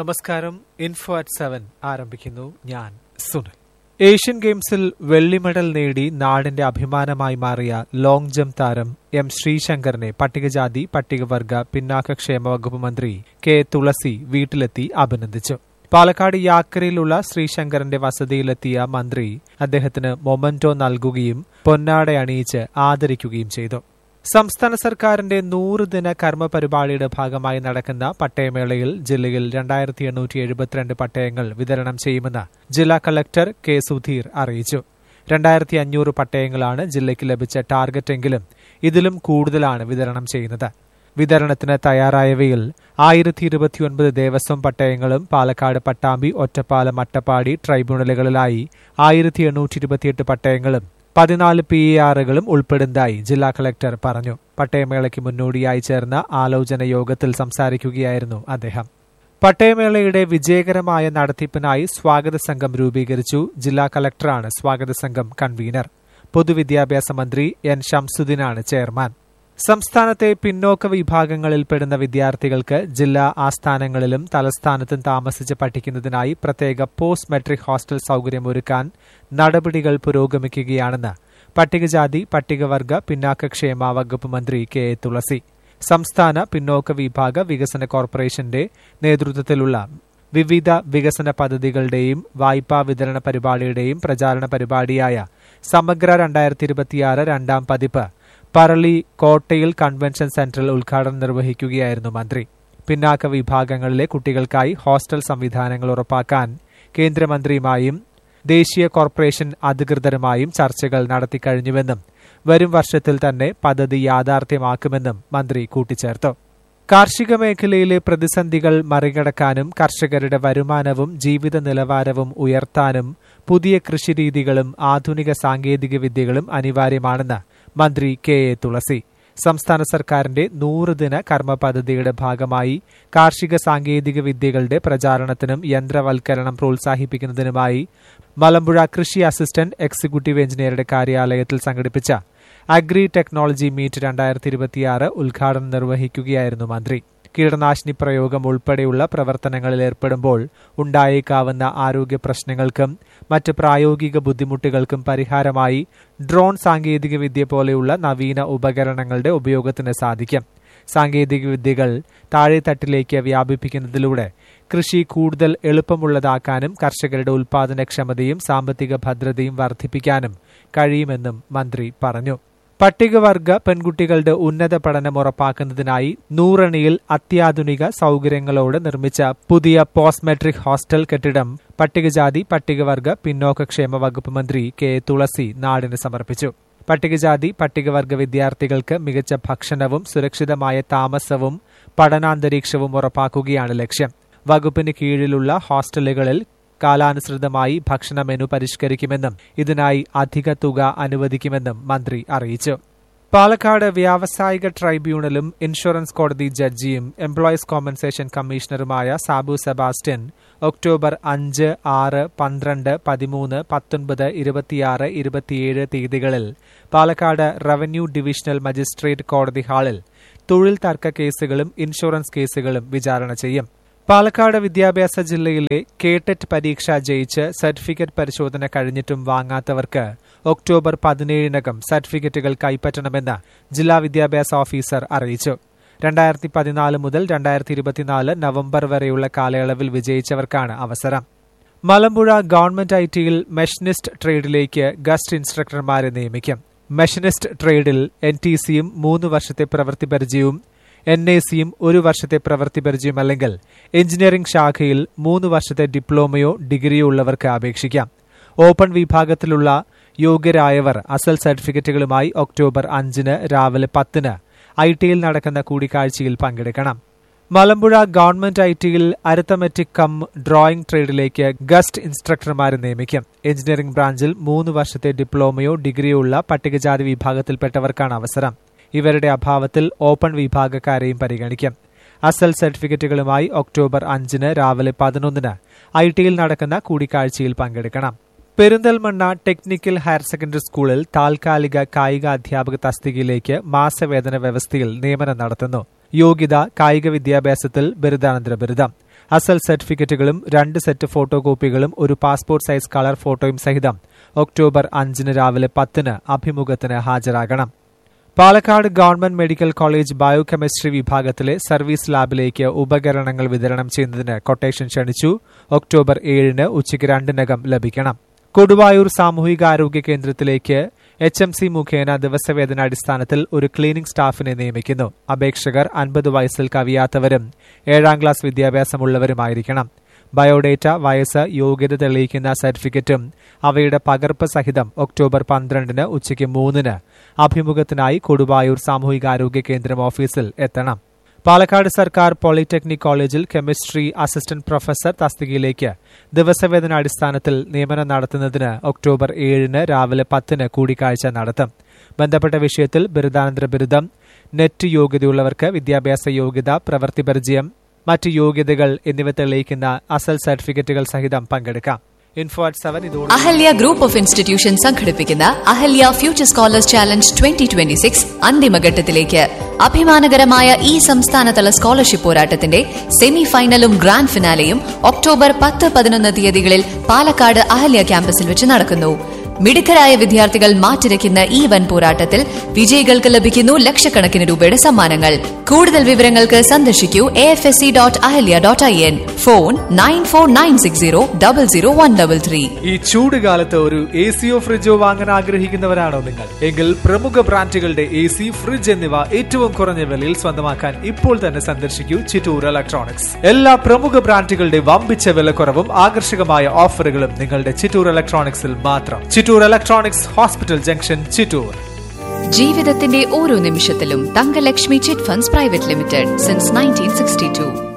നമസ്കാരം info at seven ആരംഭിക്കുന്നു ഞാൻ സുനിൽ ഏഷ്യൻ ഗെയിംസിൽ വെള്ളി മെഡൽ നേടി നാടിന്റെ അഭിമാനമായി മാറിയ ലോങ് ജംപ് താരം എം ശ്രീശങ്കറിനെ പട്ടികജാതി പട്ടികവർഗ പിന്നാക്കക്ഷേമ വകുപ്പ് മന്ത്രി കെ തുളസി വീട്ടിലെത്തി അഭിനന്ദിച്ചു പാലക്കാട് യാക്കരയിലുള്ള ശ്രീശങ്കറിന്റെ വസതിയിലെത്തിയ മന്ത്രി അദ്ദേഹത്തിന് മൊമന്റോ നൽകുകയും പൊന്നാട അണിയിച്ച് ആദരിക്കുകയും ചെയ്തു സംസ്ഥാന സർക്കാരിന്റെ നൂറ് ദിന കർമ്മ പരിപാടിയുടെ ഭാഗമായി നടക്കുന്ന പട്ടയമേളയിൽ ജില്ലയിൽ രണ്ടായിരത്തി എണ്ണൂറ്റി എഴുപത്തിരണ്ട് പട്ടയങ്ങൾ വിതരണം ചെയ്യുമെന്ന് ജില്ലാ കളക്ടർ കെ സുധീർ അറിയിച്ചു രണ്ടായിരത്തി അഞ്ഞൂറ് പട്ടയങ്ങളാണ് ജില്ലയ്ക്ക് ലഭിച്ച ടാർഗറ്റെങ്കിലും ഇതിലും കൂടുതലാണ് വിതരണം ചെയ്യുന്നത് വിതരണത്തിന് തയ്യാറായവയിൽ ആയിരത്തി ഇരുപത്തിയൊൻപത് ദേവസ്വം പട്ടയങ്ങളും പാലക്കാട് പട്ടാമ്പി ഒറ്റപ്പാലം അട്ടപ്പാടി ട്രൈബ്യൂണലുകളിലായി ആയിരത്തി എണ്ണൂറ്റി ഇരുപത്തിയെട്ട് പട്ടയങ്ങളും പതിനാല് പി എ ആറുകളും ഉൾപ്പെടുന്നതായി ജില്ലാ കളക്ടർ പറഞ്ഞു പട്ടയമേളയ്ക്ക് മുന്നോടിയായി ചേർന്ന ആലോചന യോഗത്തിൽ സംസാരിക്കുകയായിരുന്നു അദ്ദേഹം പട്ടയമേളയുടെ വിജയകരമായ നടത്തിപ്പിനായി സ്വാഗത സംഘം രൂപീകരിച്ചു ജില്ലാ കളക്ടറാണ് സ്വാഗത സംഘം കൺവീനർ പൊതുവിദ്യാഭ്യാസ മന്ത്രി എൻ ഷംസുദ്ദീനാണ് ചെയർമാൻ സംസ്ഥാനത്തെ പിന്നോക്ക വിഭാഗങ്ങളിൽപ്പെടുന്ന വിദ്യാർത്ഥികൾക്ക് ജില്ലാ ആസ്ഥാനങ്ങളിലും തലസ്ഥാനത്തും താമസിച്ച് പഠിക്കുന്നതിനായി പ്രത്യേക പോസ്റ്റ് മെട്രിക് ഹോസ്റ്റൽ സൌകര്യമൊരുക്കാൻ നടപടികൾ പുരോഗമിക്കുകയാണെന്ന് പട്ടികജാതി പട്ടികവർഗ പിന്നാക്കക്ഷേമ വകുപ്പ് മന്ത്രി കെ എ തുളസി സംസ്ഥാന പിന്നോക്ക വിഭാഗ വികസന കോർപ്പറേഷന്റെ നേതൃത്വത്തിലുള്ള വിവിധ വികസന പദ്ധതികളുടെയും വായ്പാ വിതരണ പരിപാടിയുടെയും പ്രചാരണ പരിപാടിയായ സമഗ്ര രണ്ടായിരത്തി ഇരുപത്തിയാറ് രണ്ടാം പതിപ്പ് പറളി കോട്ടയിൽ കൺവെൻഷൻ സെന്ററിൽ ഉദ്ഘാടനം നിർവഹിക്കുകയായിരുന്നു മന്ത്രി പിന്നാക്ക വിഭാഗങ്ങളിലെ കുട്ടികൾക്കായി ഹോസ്റ്റൽ സംവിധാനങ്ങൾ ഉറപ്പാക്കാൻ കേന്ദ്രമന്ത്രിയുമായും ദേശീയ കോർപ്പറേഷൻ അധികൃതരുമായും ചർച്ചകൾ നടത്തിക്കഴിഞ്ഞുവെന്നും വരും വർഷത്തിൽ തന്നെ പദ്ധതി യാഥാർത്ഥ്യമാക്കുമെന്നും മന്ത്രി കൂട്ടിച്ചേർത്തു കാർഷിക മേഖലയിലെ പ്രതിസന്ധികൾ മറികടക്കാനും കർഷകരുടെ വരുമാനവും ജീവിത നിലവാരവും ഉയർത്താനും പുതിയ കൃഷിരീതികളും ആധുനിക സാങ്കേതിക വിദ്യകളും അനിവാര്യമാണെന്ന് മന്ത്രി കെ എ തുളസി സംസ്ഥാന സർക്കാരിന്റെ നൂറ് ദിന കർമ്മ പദ്ധതിയുടെ ഭാഗമായി കാർഷിക സാങ്കേതിക വിദ്യകളുടെ പ്രചാരണത്തിനും യന്ത്രവൽക്കരണം പ്രോത്സാഹിപ്പിക്കുന്നതിനുമായി മലമ്പുഴ കൃഷി അസിസ്റ്റന്റ് എക്സിക്യൂട്ടീവ് എഞ്ചിനീയറുടെ കാര്യാലയത്തിൽ സംഘടിപ്പിച്ച അഗ്രി ടെക്നോളജി മീറ്റ് രണ്ടായിരത്തി ഇരുപത്തിയാറ് ഉദ്ഘാടനം നിർവഹിക്കുകയായിരുന്നു മന്ത്രി കീടനാശിനി പ്രയോഗം ഉൾപ്പെടെയുള്ള പ്രവർത്തനങ്ങളിൽ ഏർപ്പെടുമ്പോൾ ഉണ്ടായേക്കാവുന്ന ആരോഗ്യ പ്രശ്നങ്ങൾക്കും മറ്റ് പ്രായോഗിക ബുദ്ധിമുട്ടുകൾക്കും പരിഹാരമായി ഡ്രോൺ സാങ്കേതികവിദ്യ പോലെയുള്ള നവീന ഉപകരണങ്ങളുടെ ഉപയോഗത്തിന് സാധിക്കും സാങ്കേതികവിദ്യകൾ താഴെത്തട്ടിലേക്ക് വ്യാപിപ്പിക്കുന്നതിലൂടെ കൃഷി കൂടുതൽ എളുപ്പമുള്ളതാക്കാനും കർഷകരുടെ ഉൽപാദനക്ഷമതയും സാമ്പത്തിക ഭദ്രതയും വർദ്ധിപ്പിക്കാനും കഴിയുമെന്നും മന്ത്രി പറഞ്ഞു പട്ടികവർഗ പെൺകുട്ടികളുടെ ഉന്നത പഠനം ഉറപ്പാക്കുന്നതിനായി നൂറണിയിൽ അത്യാധുനിക സൌകര്യങ്ങളോട് നിർമ്മിച്ച പുതിയ പോസ്റ്റ് മെട്രിക് ഹോസ്റ്റൽ കെട്ടിടം പട്ടികജാതി പട്ടികവർഗ പിന്നോക്കക്ഷേമ വകുപ്പ് മന്ത്രി കെ തുളസി നാടിന് സമർപ്പിച്ചു പട്ടികജാതി പട്ടികവർഗ വിദ്യാർത്ഥികൾക്ക് മികച്ച ഭക്ഷണവും സുരക്ഷിതമായ താമസവും പഠനാന്തരീക്ഷവും ഉറപ്പാക്കുകയാണ് ലക്ഷ്യം വകുപ്പിന് കീഴിലുള്ള ഹോസ്റ്റലുകളിൽ കാലാനുസൃതമായി ഭക്ഷണ മെനു പരിഷ്കരിക്കുമെന്നും ഇതിനായി അധിക തുക അനുവദിക്കുമെന്നും മന്ത്രി അറിയിച്ചു പാലക്കാട് വ്യാവസായിക ട്രൈബ്യൂണലും ഇൻഷുറൻസ് കോടതി ജഡ്ജിയും എംപ്ലോയീസ് കോമ്പൻസേഷൻ കമ്മീഷണറുമായ സാബു സെബാസ്റ്റ്യൻ ഒക്ടോബർ അഞ്ച് ആറ് പന്ത്രണ്ട് പതിമൂന്ന് പത്തൊൻപത് ഇരുപത്തിയാറ് ഇരുപത്തിയേഴ് തീയതികളിൽ പാലക്കാട് റവന്യൂ ഡിവിഷണൽ മജിസ്ട്രേറ്റ് കോടതി ഹാളിൽ തൊഴിൽ തർക്ക കേസുകളും ഇൻഷുറൻസ് കേസുകളും വിചാരണ ചെയ്യും പാലക്കാട് വിദ്യാഭ്യാസ ജില്ലയിലെ കേട്ടറ്റ് പരീക്ഷ ജയിച്ച് സർട്ടിഫിക്കറ്റ് പരിശോധന കഴിഞ്ഞിട്ടും വാങ്ങാത്തവർക്ക് ഒക്ടോബർ പതിനേഴിനകം സർട്ടിഫിക്കറ്റുകൾ കൈപ്പറ്റണമെന്ന് ജില്ലാ വിദ്യാഭ്യാസ ഓഫീസർ അറിയിച്ചു രണ്ടായിരത്തി പതിനാല് മുതൽ രണ്ടായിരത്തി ഇരുപത്തിനാല് നവംബർ വരെയുള്ള കാലയളവിൽ വിജയിച്ചവർക്കാണ് അവസരം മലമ്പുഴ ഗവൺമെന്റ് ഐ ടിയിൽ മെഷനിസ്റ്റ് ട്രേഡിലേക്ക് ഗസ്റ്റ് ഇൻസ്ട്രക്ടർമാരെ നിയമിക്കും മെഷനിസ്റ്റ് ട്രേഡിൽ എൻ ടി സിയും മൂന്ന് വർഷത്തെ പ്രവൃത്തി പരിചയവും എൻ എ സിയും ഒരു വർഷത്തെ പ്രവൃത്തി പരിചയം അല്ലെങ്കിൽ എഞ്ചിനീയറിംഗ് ശാഖയിൽ മൂന്ന് വർഷത്തെ ഡിപ്ലോമയോ ഡിഗ്രിയോ ഉള്ളവർക്ക് അപേക്ഷിക്കാം ഓപ്പൺ വിഭാഗത്തിലുള്ള യോഗ്യരായവർ അസൽ സർട്ടിഫിക്കറ്റുകളുമായി ഒക്ടോബർ അഞ്ചിന് രാവിലെ പത്തിന് ഐ ടിയിൽ നടക്കുന്ന കൂടിക്കാഴ്ചയിൽ പങ്കെടുക്കണം മലമ്പുഴ ഗവൺമെന്റ് ഐ ടിയിൽ അരിത്തമെറ്റിക് കം ഡ്രോയിംഗ് ട്രേഡിലേക്ക് ഗസ്റ്റ് ഇൻസ്ട്രക്ടർമാരെ നിയമിക്കും എഞ്ചിനീയറിംഗ് ബ്രാഞ്ചിൽ മൂന്ന് വർഷത്തെ ഡിപ്ലോമയോ ഡിഗ്രിയോ ഉള്ള പട്ടികജാതി വിഭാഗത്തിൽപ്പെട്ടവർക്കാണ് അവസരം ഇവരുടെ അഭാവത്തിൽ ഓപ്പൺ വിഭാഗക്കാരെയും പരിഗണിക്കും അസൽ സർട്ടിഫിക്കറ്റുകളുമായി ഒക്ടോബർ അഞ്ചിന് രാവിലെ പതിനൊന്നിന് ഐ ടിയിൽ നടക്കുന്ന കൂടിക്കാഴ്ചയിൽ പങ്കെടുക്കണം പെരിന്തൽമണ്ണ ടെക്നിക്കൽ ഹയർ സെക്കൻഡറി സ്കൂളിൽ താൽക്കാലിക കായിക അധ്യാപക തസ്തികയിലേക്ക് മാസവേതന വ്യവസ്ഥയിൽ നിയമനം നടത്തുന്നു യോഗ്യത കായിക വിദ്യാഭ്യാസത്തിൽ ബിരുദാനന്തര ബിരുദം അസൽ സർട്ടിഫിക്കറ്റുകളും രണ്ട് സെറ്റ് ഫോട്ടോ കോപ്പികളും ഒരു പാസ്പോർട്ട് സൈസ് കളർ ഫോട്ടോയും സഹിതം ഒക്ടോബർ അഞ്ചിന് രാവിലെ പത്തിന് അഭിമുഖത്തിന് ഹാജരാകണം Palakkad government medical college biochemistry വിഭാഗത്തിലെ സർവീസ് ലാബിലേക്ക് ഉപകരണങ്ങൾ വിതരണം ചെയ്യുന്നതിന് കൊട്ടേഷൻ ക്ഷണിച്ചു ഒക്ടോബർ ഏഴിന് ഉച്ചയ്ക്ക് രണ്ടിനകം ലഭിക്കണം കൊടുവായൂർ സാമൂഹികാരോഗ്യ കേന്ദ്രത്തിലേക്ക് എച്ച് എം സി മുഖേന ദിവസവേതന അടിസ്ഥാനത്തിൽ ഒരു ക്ലീനിംഗ് സ്റ്റാഫിനെ നിയമിക്കുന്നു അപേക്ഷകർ അൻപത് വയസ്സിൽ കവിയാത്തവരും ഏഴാം ക്ലാസ് വിദ്യാഭ്യാസമുള്ളവരുമായിരിക്കണം ബയോഡേറ്റ വയസ്സ് യോഗ്യത തെളിയിക്കുന്ന സർട്ടിഫിക്കറ്റും അവയുടെ പകർപ്പ് സഹിതം ഒക്ടോബർ പന്ത്രണ്ടിന് ഉച്ചയ്ക്ക് മൂന്നിന് അഭിമുഖത്തിനായി കൊടുവായൂർ സാമൂഹികാരോഗ്യ കേന്ദ്രം ഓഫീസിൽ എത്തണം പാലക്കാട് സർക്കാർ പോളിടെക്നിക് കോളേജിൽ കെമിസ്ട്രി അസിസ്റ്റന്റ് പ്രൊഫസർ തസ്തികയിലേക്ക് ദിവസവേതന അടിസ്ഥാനത്തിൽ നിയമനം നടത്തുന്നതിന് ഒക്ടോബർ ഏഴിന് രാവിലെ പത്തിന് കൂടിക്കാഴ്ച നടത്തും ബന്ധപ്പെട്ട വിഷയത്തിൽ ബിരുദാനന്തര ബിരുദം നെറ്റ് യോഗ്യതയുള്ളവർക്ക് വിദ്യാഭ്യാസ യോഗ്യത പ്രവൃത്തി പരിചയം മറ്റ് യോഗ്യതകൾ എന്നിവ തെളിയിക്കുന്ന അസൽ സർട്ടിഫിക്കറ്റുകൾ സഹിതം പങ്കെടുക്കാം ഇൻഫോ അറ്റ് സെവൻ ഇതോടെ അഹല്യ ഗ്രൂപ്പ് ഓഫ് ഇൻസ്റ്റിറ്റ്യൂഷൻ സംഘടിപ്പിക്കുന്ന Ahalya future scholars challenge twenty twenty six അന്തിമഘട്ടത്തിലേക്ക് അഭിമാനകരമായ ഈ സംസ്ഥാനതല സ്കോളർഷിപ്പ് പോരാട്ടത്തിന്റെ സെമി ഫൈനലും ഗ്രാൻഡ് ഫിനാലെയും ഒക്ടോബർ പത്ത് പതിനൊന്ന് തീയതികളിൽ പാലക്കാട് അഹല്യ ക്യാമ്പസിൽ വെച്ച് നടക്കുന്നു മിടുക്കരായ വിദ്യാർത്ഥികൾ മാറ്റിരയ്ക്കുന്ന ഈ വൻ പോരാട്ടത്തിൽ വിജയികൾക്ക് ലഭിക്കുന്നു ലക്ഷക്കണക്കിന് രൂപയുടെ സമ്മാനങ്ങൾ കൂടുതൽ വിവരങ്ങൾക്ക് സന്ദർശിക്കൂ A F S C dot Ahalya dot I N phone nine four nine six zero double zero one double three ഈ ചൂട് കാലത്ത് ഒരു എ സിയോ ഫ്രിഡ്ജോ വാങ്ങാൻ ആഗ്രഹിക്കുന്നവരാണോ നിങ്ങൾ എങ്കിൽ പ്രമുഖ ബ്രാൻഡുകളുടെ എ സി ഫ്രിഡ്ജ് എന്നിവ ഏറ്റവും കുറഞ്ഞ വിലയിൽ സ്വന്തമാക്കാൻ ഇപ്പോൾ തന്നെ സന്ദർശിക്കൂ ചിറ്റൂർ ഇലക്ട്രോണിക്സ് എല്ലാ പ്രമുഖ ബ്രാൻഡുകളുടെ വമ്പിച്ച വിലക്കുറവും ആകർഷകമായ ഓഫറുകളും നിങ്ങളുടെ ചിറ്റൂർ ഇലക്ട്രോണിക്സിൽ മാത്രം Chittoor electronics hospital junction Chittoor ജീവിതത്തിന്റെ ഓരോ നിമിഷത്തിലും Thangalakshmi chit funds private limited since nineteen sixty to